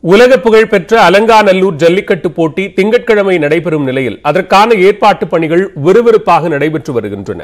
உலக புகழ்பெற்ற அலங்காநல்லூர் ஜல்லிக்கட்டு போட்டி திங்கட்கிழமை நடைபெறும் நிலையில் அதற்கான ஏற்பாட்டு பணிகள் விறுவிறுப்பாக நடைபெற்று வருகின்றன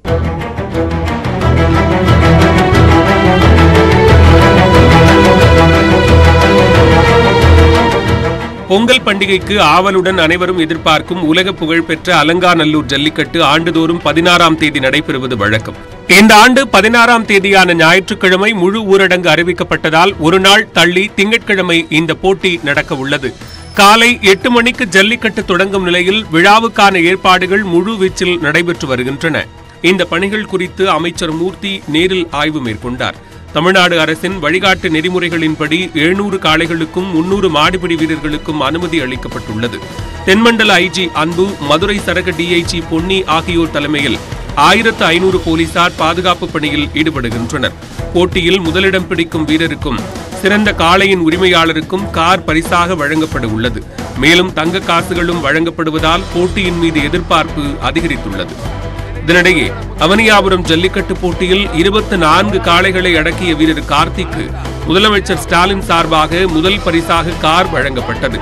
பொங்கல் பண்டிகைக்கு ஆவலுடன் அனைவரும் எதிர்பார்க்கும் உலக புகழ்பெற்ற அலங்காநல்லூர் ஜல்லிக்கட்டு ஆண்டுதோறும் பதினாறாம் தேதி நடைபெறுவது வழக்கம் இந்த ஆண்டு பதினாறாம் தேதியான ஞாயிற்றுக்கிழமை முழு ஊரடங்கு அறிவிக்கப்பட்டதால் ஒரு நாள் தள்ளி திங்கட்கிழமை இந்த போட்டி நடக்க உள்ளது காலை எட்டு மணிக்கு ஜல்லிக்கட்டு தொடங்கும் நிலையில் விழாவுக்கான ஏற்பாடுகள் முழு வீச்சில் நடைபெற்று வருகின்றன இந்த பணிகள் குறித்து அமைச்சர் மூர்த்தி நேரில் ஆய்வு மேற்கொண்டார் தமிழ்நாடு அரசின் வழிகாட்டு நெறிமுறைகளின்படி எழுநூறு காளைகளுக்கும் முன்னூறு மாடுபிடி வீரர்களுக்கும் அனுமதி அளிக்கப்பட்டுள்ளது தென்மண்டல ஐஜி அன்பு மதுரை சரக டிஐஜி பொன்னி ஆகியோர் தலைமையில் ஆயிரத்து ஐநூறு போலீசார் பாதுகாப்பு பணியில் ஈடுபடுகின்றனர் போட்டியில் முதலிடம் பிடிக்கும் வீரருக்கும் சிறந்த காளையின் உரிமையாளருக்கும் கார் பரிசாக வழங்கப்பட உள்ளது மேலும் தங்க காசுகளும் வழங்கப்படுவதால் போட்டியின் மீது எதிர்பார்ப்பு அதிகரித்துள்ளது இதனிடையே அவனியாபுரம் ஜல்லிக்கட்டு போட்டியில் இருபத்தி நான்கு காளைகளை அடக்கிய வீரர் கார்த்திக்கு முதலமைச்சர் ஸ்டாலின் சார்பாக முதல் பரிசாக கார் வழங்கப்பட்டது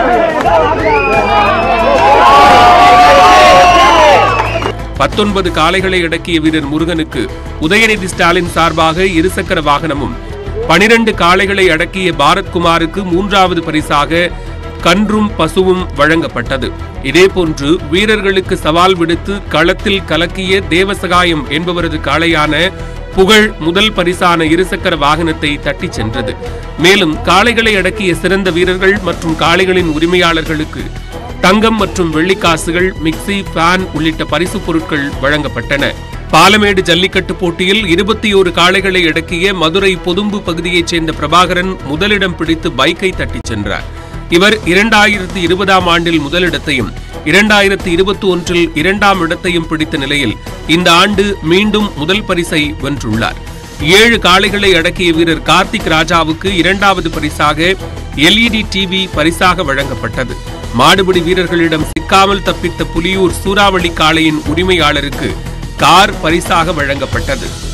பத்தொன்பது காளைகளை அடக்கிய வீரர் முருகனுக்கு உதயநிதி ஸ்டாலின் சார்பாக இருசக்கர வாகனமும் பனிரெண்டு காளைகளை அடக்கிய பாரத்குமாருக்கு மூன்றாவது பரிசாக கன்றும் பசுவும் வழங்கப்பட்டது இதேபோன்று வீரர்களுக்கு சவால் விடுத்து களத்தில் கலக்கிய தேவசகாயம் என்பவரது காளையான புகழ் முதல் பரிசான இருசக்கர வாகனத்தை தட்டிச் சென்றது மேலும் காளைகளை அடக்கிய சிறந்த வீரர்கள் மற்றும் காளைகளின் உரிமையாளர்களுக்கு தங்கம் மற்றும் வெள்ளிக்காசுகள் மிக்சி ஃபேன் உள்ளிட்ட பரிசுப் பொருட்கள் வழங்கப்பட்டன பாலமேடு ஜல்லிக்கட்டு போட்டியில் இருபத்தி ஒரு காளைகளை அடக்கிய மதுரை பொதும்பு பகுதியைச் சேர்ந்த பிரபாகரன் முதலிடம் பிடித்து பைக்கை தட்டிச் சென்றார் இவர் இரண்டாயிரத்தி இருபதாம் ஆண்டில் முதலிடத்தையும் இரண்டாயிரத்தி இருபத்தி ஒன்றில் இரண்டாம் இடத்தையும் பிடித்த நிலையில் இந்த ஆண்டு மீண்டும் முதல் பரிசை வென்றுள்ளார் ஏழு காளைகளை அடக்கிய வீரர் கார்த்திக் ராஜாவுக்கு இரண்டாவது பரிசாக எல்இடி டிவி பரிசாக வழங்கப்பட்டது மாடுபிடி வீரர்களிடம் சிக்காமல் தப்பித்த புலியூர் சூறாவளி காளையின் உரிமையாளருக்கு கார் பரிசாக வழங்கப்பட்டது